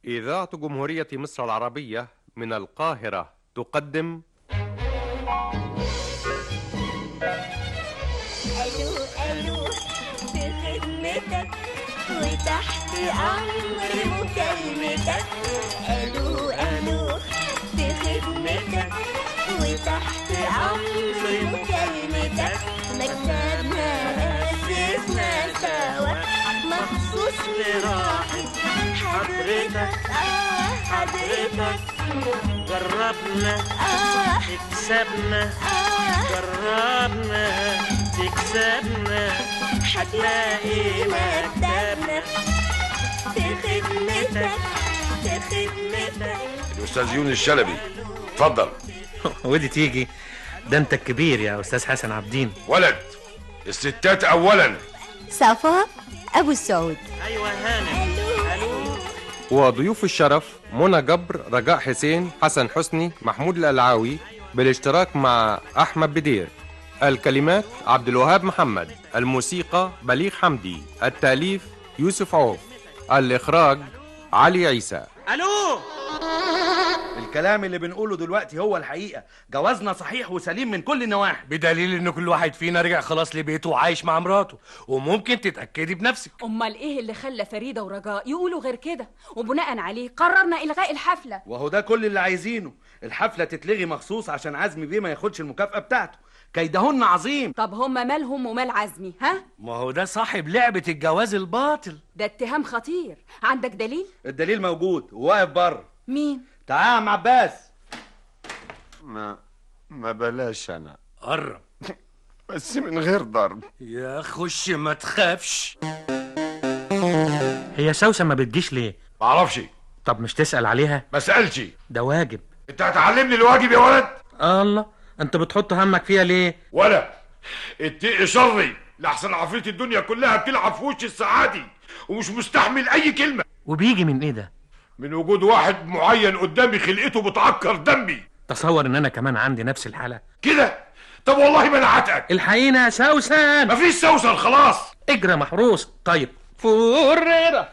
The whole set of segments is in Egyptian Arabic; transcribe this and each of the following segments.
إذاعة جمهورية مصر العربية من القاهرة تقدم الو الو في خدمتك وتحت امر مكالمتك الو الو في خدمتك وتحت امر مكالمتك مكتبنا اسسنا سوا مخصوص لراحة حضرتك اه حضرتك جربنا اه تكسبنا اه جربنا تكسبنا هتلاقي مكتبنا في خدمتك في خدمتك الاستاذ يونس الشلبي اتفضل ودي تيجي ده انت الكبير يا استاذ حسن عبدين ولد الستات اولا صفا ابو السعود ايوه هانم الو وضيوف الشرف منى جبر رجاء حسين حسن حسني محمود الألعاوي بالاشتراك مع أحمد بدير الكلمات عبد الوهاب محمد الموسيقى بليغ حمدي التأليف يوسف عوف الإخراج علي عيسى الو الكلام اللي بنقوله دلوقتي هو الحقيقة جوازنا صحيح وسليم من كل النواحي بدليل ان كل واحد فينا رجع خلاص لبيته وعايش مع مراته وممكن تتاكدي بنفسك امال ايه اللي خلى فريده ورجاء يقولوا غير كده وبناء عليه قررنا الغاء الحفله وهو ده كل اللي عايزينه الحفلة تتلغي مخصوص عشان عزمي بيه ما ياخدش المكافأة بتاعته كيدهن عظيم طب هما مالهم ومال عزمي ها ما هو ده صاحب لعبه الجواز الباطل ده اتهام خطير عندك دليل الدليل موجود وواقف بره مين تعال يا عم عباس ما ما بلاش انا قرب بس من غير ضرب يا خش ما تخافش هي سوسه ما بتجيش ليه ما اعرفش طب مش تسال عليها ما اسالش ده واجب انت هتعلمني الواجب يا ولد الله انت بتحط همك فيها ليه ولا اتقي شري لحسن عفريت الدنيا كلها بتلعب في وش السعادي ومش مستحمل اي كلمه وبيجي من ايه ده من وجود واحد معين قدامي خلقته بتعكر دمي تصور ان انا كمان عندي نفس الحاله كده طب والله ما انا هتقل الحقيقه يا سوسن مفيش سوسن خلاص اجرى محروس طيب فريرة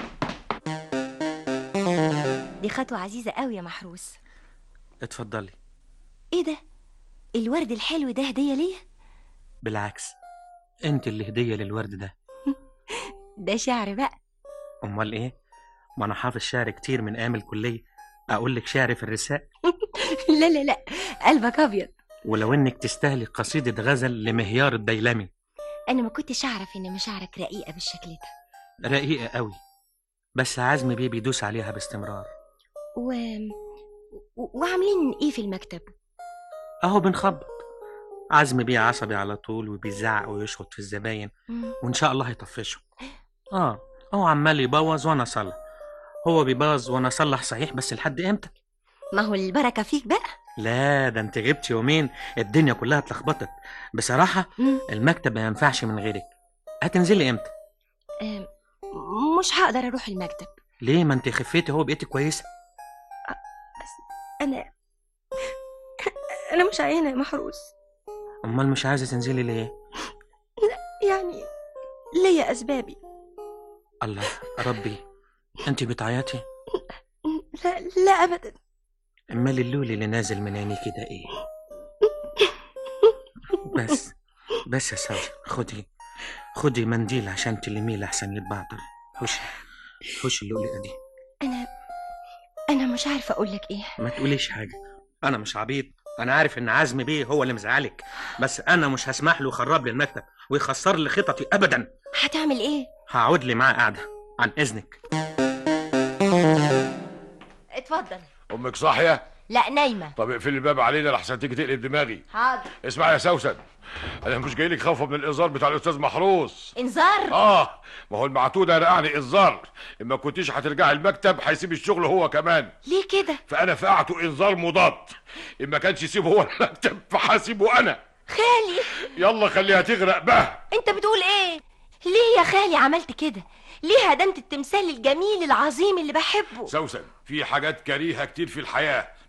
دي خطوة عزيزة قوي يا محروس اتفضلي ايه ده الورد الحلو ده هدية ليه بالعكس انت اللي هديه للورد ده ده شعر بقى امال ايه ما انا حافظ شعر كتير من ايام الكليه اقول لك شعر في الرساء لا لا لا قلبك ابيض ولو انك تستاهلي قصيده غزل لمهيار الديلمي انا ما كنتش اعرف ان مشاعرك رقيقة بالشكل ده رقيقه قوي بس عزمي بيه بيدوس عليها باستمرار و... و... وعاملين ايه في المكتب اهو بنخبط عزمي بيه عصبي على طول وبيزعق ويشخط في الزباين مم. وان شاء الله هيطفشهم اه هو عمال يبوظ وانا اصلح هو بيبوظ وانا اصلح صحيح بس لحد امتى ما هو البركة فيك بقى لا ده انت غبت يومين الدنيا كلها اتلخبطت بصراحة مم. المكتب ما ينفعش من غيرك هتنزلي امتى آم، مش هقدر اروح المكتب ليه ما انت خفيتي هو بقيتي كويسة انا انا مش عيانة يا محروس امال مش عايزة تنزلي ليه يعني ليا اسبابي الله ربي انت بتعيطي لا لا ابدا امال اللولي اللي نازل من عينيكي ده ايه بس بس يا سوسن خدي خدي منديل عشان تلميه لحسن يتبعتر خشي خشي اللولي دي انا انا مش عارفة اقول لك ايه ما تقوليش حاجة أنا مش عبيط أنا عارف إن عزمي بيه هو اللي مزعلك بس أنا مش هسمح له يخرب لي المكتب ويخسر لي خططي أبدا هتعمل ايه هقعد لي معاه قاعدة عن إذنك اتفضل امك صاحيه لا نايمة طب اقفل الباب علينا لحسن تيجي تقلب دماغي حاضر اسمع يا سوسن انا مش جاي لك خوفه من الانذار بتاع الاستاذ محروس انذار اه ما هو المعتود رقعني انذار اما كنتيش هترجعي المكتب هيسيب الشغل هو كمان ليه كده فانا فقعته انذار مضاد اما كانش يسيبه هو المكتب فحاسبه انا خالي يلا خليها تغرق بقى انت بتقول ايه ليه يا خالي عملت كده ليه هدمت التمثال الجميل العظيم اللي بحبه سوسن في حاجات كريهه كتير في الحياه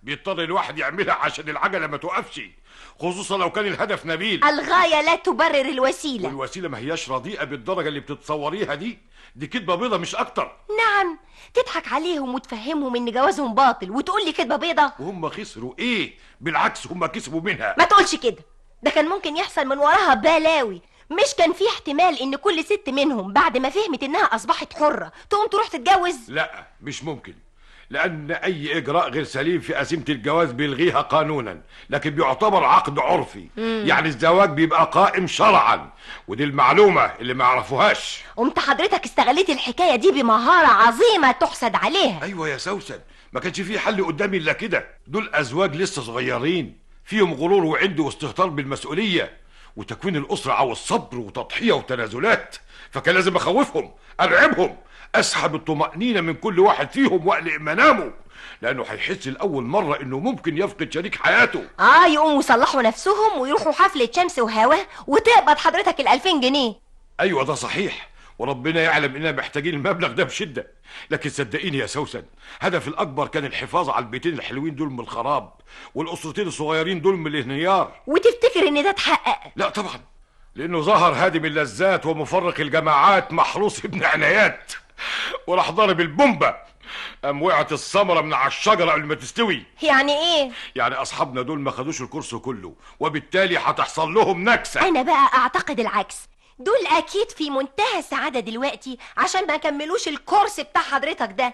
بيضطر الواحد يعملها عشان العجله ما توقفش خصوصا لو كان الهدف نبيل الغاية لا تبرر الوسيلة والوسيله ما هياش رديئه بالدرجه اللي بتتصوريها دي دي كدبه بيضه مش اكتر نعم تضحك عليهم وتفهمهم ان جوازهم باطل وتقول لي كدبة بيضة وهم خسروا ايه بالعكس هم كسبوا منها ما تقولش كده ده كان ممكن يحصل من وراها بلاوي مش كان في احتمال ان كل ست منهم بعد ما فهمت انها اصبحت حرة تقوم تروح تتجوز لا مش ممكن لأن أي إجراء غير سليم في قسيمة الجواز بيلغيها قانونا لكن بيعتبر عقد عرفي يعني الزواج بيبقى قائم شرعا ودي المعلومة اللي ما يعرفوهاش قمت حضرتك استغليت الحكاية دي بمهارة عظيمة تحسد عليها أيوة يا سوسن ما كانش في حل قدامي إلا كده دول أزواج لسه صغيرين فيهم غرور وعند واستهتار بالمسؤولية وتكوين الأسرة عاوز صبر وتضحية وتنازلات فكان لازم أخوفهم أرعبهم أسحب الطمأنينة من كل واحد فيهم وأقلق منامه لأنه هيحس لأول مرة إنه ممكن يفقد شريك حياته اه يقوموا يصلحوا نفسهم ويروحوا حفلة شمس وهوا وتقبض حضرتك الألفين جنيه أيوة ده صحيح وربنا يعلم إننا محتاجين المبلغ ده بشدة لكن صدقيني يا سوسن هدف الأكبر كان الحفاظ على البيتين الحلوين دول من الخراب والأسرتين الصغيرين دول من الانهيار وتفتكر ان ده اتحقق لا طبعا لأنه ظهر هادم اللذات ومفرق الجماعات محروس ابن عنايات وراح ضارب البومبة قام وقعت الثمرة من على الشجرة قبل ما تستوي يعني ايه يعني أصحابنا دول ما خدوش الكورس كله وبالتالي هتحصل لهم نكسة انا بقى اعتقد العكس دول اكيد في منتهى السعادة دلوقتي عشان ما كملوش الكورس بتاع حضرتك ده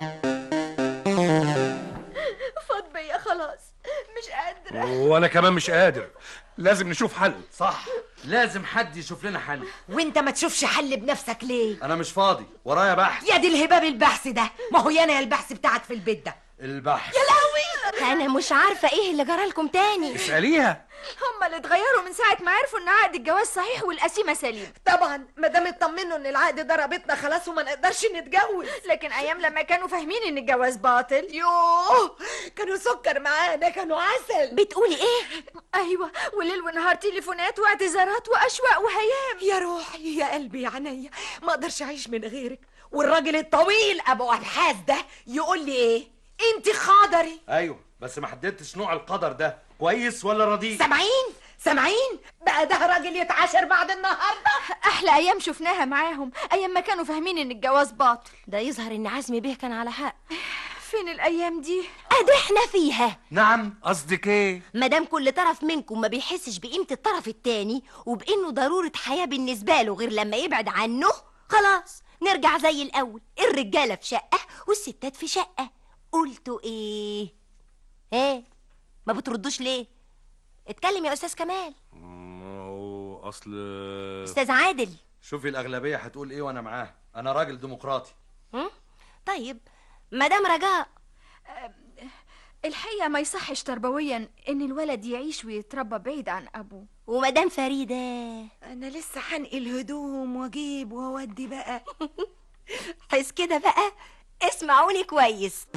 فاض بيا خلاص مش قادرة وانا كمان مش قادر لازم نشوف حل صح لازم حد يشوف لنا حل وانت ما تشوفش حل بنفسك ليه انا مش فاضي ورايا بحث يا دي الهباب البحث ده ما هو يانا البحث بتاعك في البيت ده البحث انا مش عارفة ايه اللي جرالكم تاني اسأليها هم اللي اتغيروا من ساعة ما عرفوا ان عقد الجواز صحيح والقسيمة سليم طبعا ما دام اطمنوا ان العقد ده رابطنا خلاص وما نقدرش نتجوز لكن ايام لما كانوا فاهمين ان الجواز باطل يوه كانوا سكر معانا كانوا عسل بتقولي ايه ايوه وليل ونهار تليفونات واعتذارات واشواق وهيام يا روحي يا قلبي يا عينيا ما اقدرش اعيش من غيرك والراجل الطويل ابو ابحاث ده يقول لي ايه انت خاضري ايوه بس ما حددتش نوع القدر ده كويس ولا رديء سامعين سامعين بقى ده راجل يتعاشر بعد النهارده احلى ايام شفناها معاهم ايام ما كانوا فاهمين ان الجواز باطل ده يظهر ان عزمي بيه كان على حق فين الايام دي ادي احنا فيها نعم قصدك ايه مادام كل طرف منكم ما بيحسش بقيمة الطرف التاني وبانه ضرورة حياة بالنسبة له غير لما يبعد عنه خلاص نرجع زي الاول الرجالة في شقة والستات في شقة قلتوا ايه ايه ما بتردوش ليه اتكلم يا استاذ كمال هو اصل استاذ عادل شوفي الاغلبيه هتقول ايه وانا معاها انا راجل ديمقراطي هم؟ طيب مدام رجاء الحقيقه ما يصحش تربويا ان الولد يعيش ويتربى بعيد عن ابوه ومدام فريدة انا لسه هنقل هدوم واجيب واودي بقى حس كده بقى اسمعوني كويس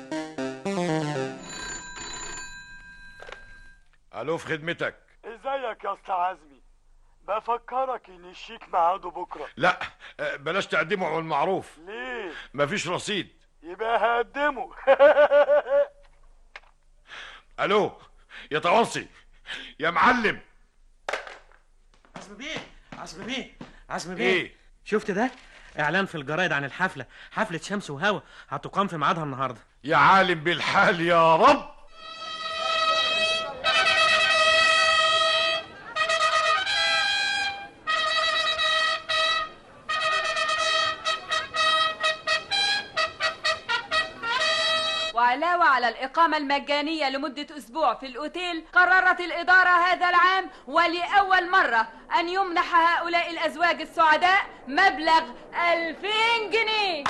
ألو في خدمتك ازيك يا اسطى عزمي بفكرك ان الشيك ميعاده بكره لا آه، بلاش تقدمه على المعروف ليه مفيش رصيد يبقى هقدمه ألو يا طوانسي يا معلم عزم بيه عزم بيه عزم بيه إيه؟ شفت ده اعلان في الجرايد عن الحفله حفله شمس وهوا هتقام في ميعادها النهارده يا عالم بالحال يا رب وعلاوة على الإقامة المجانية لمدة أسبوع في الأوتيل قررت الإدارة هذا العام ولأول مرة أن يمنح هؤلاء الأزواج السعداء مبلغ 2000 جنيه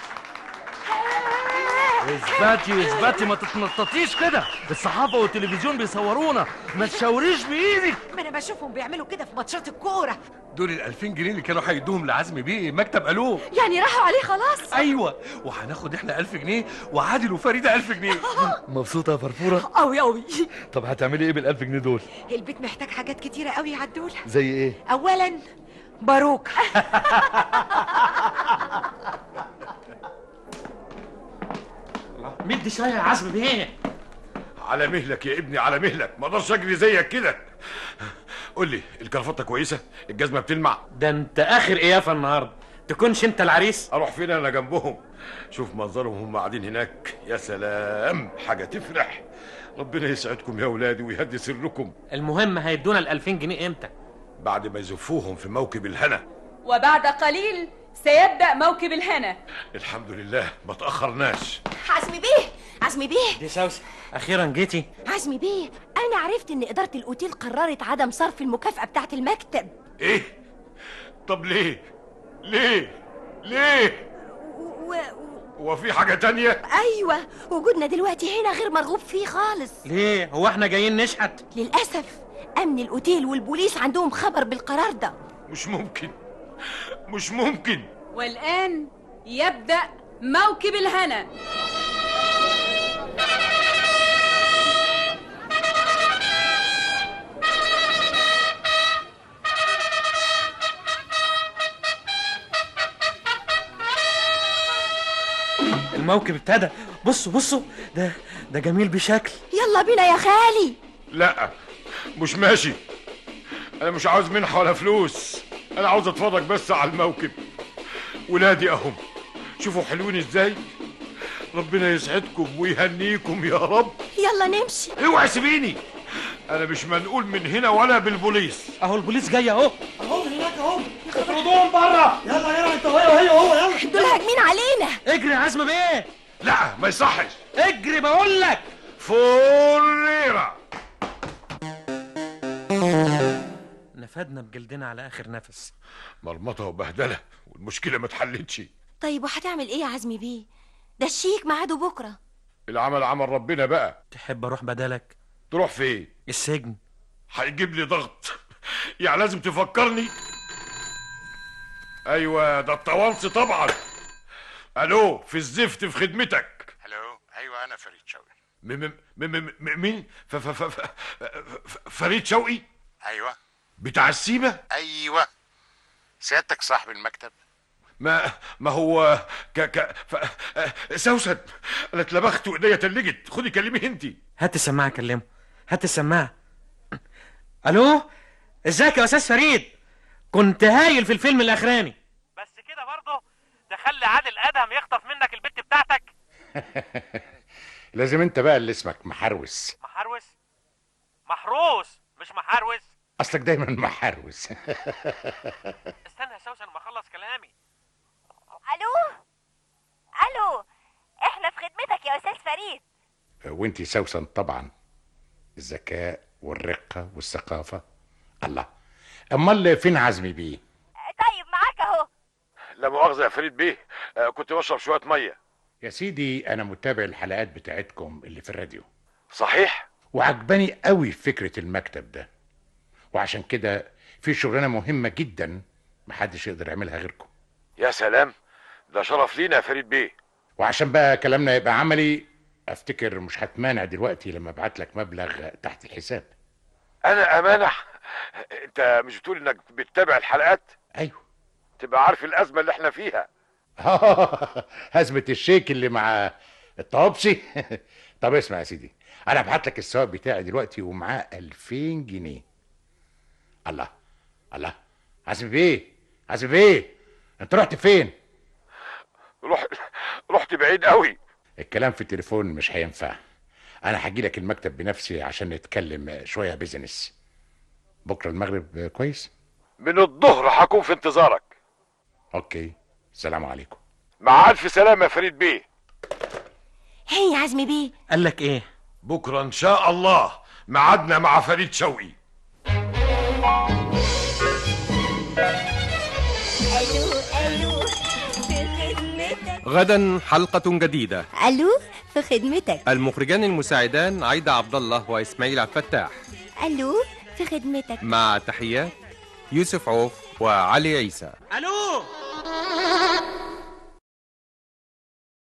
اثبتي اثبتي ما تتنططيش كده الصحافه والتلفزيون بيصورونا ما تشاوريش بايدك ما انا بشوفهم بيعملوا كده في ماتشات الكوره دول ال 2000 جنيه اللي كانوا هيدوهم لعزمي بيه مكتب الو يعني راحوا عليه خلاص ايوه وهناخد احنا 1000 جنيه وعادل وفريده 1000 جنيه مبسوطه يا فرفوره قوي قوي طب هتعملي ايه بال1000 جنيه دول البيت محتاج حاجات كتيره قوي يا عدوله زي ايه اولا باروكه مدي شويه يا عزم بيه على مهلك يا ابني على مهلك ما اقدرش اجري زيك كده قول لي الكرافته كويسه الجزمه بتلمع ده انت اخر قيافه النهارده تكونش انت العريس اروح فين انا جنبهم شوف منظرهم هم قاعدين هناك يا سلام حاجه تفرح ربنا يسعدكم يا اولادي ويهدي سركم المهم هيدونا ال 2000 جنيه امتى بعد ما يزفوهم في موكب الهنا وبعد قليل سيبدأ موكب الهنا الحمد لله ما تاخرناش عزمي بيه عزمي بيه دي سوسه اخيرا جيتي عزمي بيه انا عرفت ان اداره الاوتيل قررت عدم صرف المكافاه بتاعه المكتب ايه طب ليه ليه ليه و... و... هو في حاجه تانية ايوه وجودنا دلوقتي هنا غير مرغوب فيه خالص ليه هو احنا جايين نشحت للاسف امن الاوتيل والبوليس عندهم خبر بالقرار ده مش ممكن مش ممكن والآن يبدأ موكب الهنا الموكب ابتدى بصوا بصوا ده ده جميل بشكل يلا بينا يا خالي لا مش ماشي انا مش عاوز منحه ولا فلوس انا عاوز اتفرج بس على الموكب ولادي اهم شوفوا حلوين ازاي ربنا يسعدكم ويهنيكم يا رب يلا نمشي اوعي سيبيني انا مش منقول من هنا ولا بالبوليس اهو البوليس جاي اهو اهو هناك اهو اطردوهم بره يلا يلا انت وهي وهي وهو يلا دول هاجمين علينا اجري يا عزمه بيه لا ما يصحش اجري بقول لك فوريرا نفدنا بجلدنا على اخر نفس مرمطه وبهدله والمشكله ما اتحلتش طيب وهتعمل ايه يا عزمي بيه ده الشيك ميعاده بكره العمل عمل ربنا بقى تحب اروح بدلك تروح فين السجن هيجيب لي ضغط يعني لازم تفكرني ايوه ده الطوانسي طبعا الو في الزفت في خدمتك الو ايوه انا فريد شوقي م م م م م مين ف ف ف ف ف فريد شوقي ايوه بتاع السيمه ايوه سيادتك صاحب المكتب ما ما هو ك ك ف... سوسن انا اتلبخت وايديا تلجت خدي كلمي انت هات السماعه كلمه هات السماعه الو ازيك يا استاذ فريد كنت هايل في الفيلم الاخراني بس كده برضه تخلي عادل ادهم يخطف منك البت بتاعتك لازم انت بقى اللي اسمك محروس محروس محروس مش محروس اصلك دايما محروس استنى يا سوسن ما اخلص كلامي الو الو احنا في خدمتك يا استاذ فريد وانتي سوسن طبعا الذكاء والرقة والثقافة الله امال فين عزمي بيه طيب معاك اهو لا مؤاخذه يا فريد بيه آه، كنت بشرب شويه ميه يا سيدي انا متابع الحلقات بتاعتكم اللي في الراديو صحيح وعجباني قوي فكرة المكتب ده وعشان كده في شغلانة مهمة جدا محدش يقدر يعملها غيركم يا سلام ده شرف لينا يا فريد بيه وعشان بقى كلامنا يبقى عملي افتكر مش هتمانع دلوقتي لما ابعت لك مبلغ تحت الحساب انا امانه انت مش بتقول انك بتتابع الحلقات ايوه تبقى عارف الازمه اللي احنا فيها هزمة الشيك اللي مع الطوابسي طب اسمع يا سيدي انا هبعت لك السواق بتاعي دلوقتي ومعاه 2000 جنيه الله الله عزمي بيه عزمي بيه انت رحت فين رحت رحت بعيد قوي الكلام في التليفون مش هينفع انا هجي لك المكتب بنفسي عشان نتكلم شويه بيزنس بكره المغرب كويس من الظهر هكون في انتظارك اوكي السلام عليكم مع الف سلامه يا فريد بيه هي يا عزمي بيه قال لك ايه بكره ان شاء الله ميعادنا مع فريد شوقي الو الو في خدمتك غدا حلقة جديدة الو في خدمتك المخرجان المساعدان عايدة عبد الله وإسماعيل عبد الفتاح الو في خدمتك مع تحيات يوسف عوف وعلي عيسى الو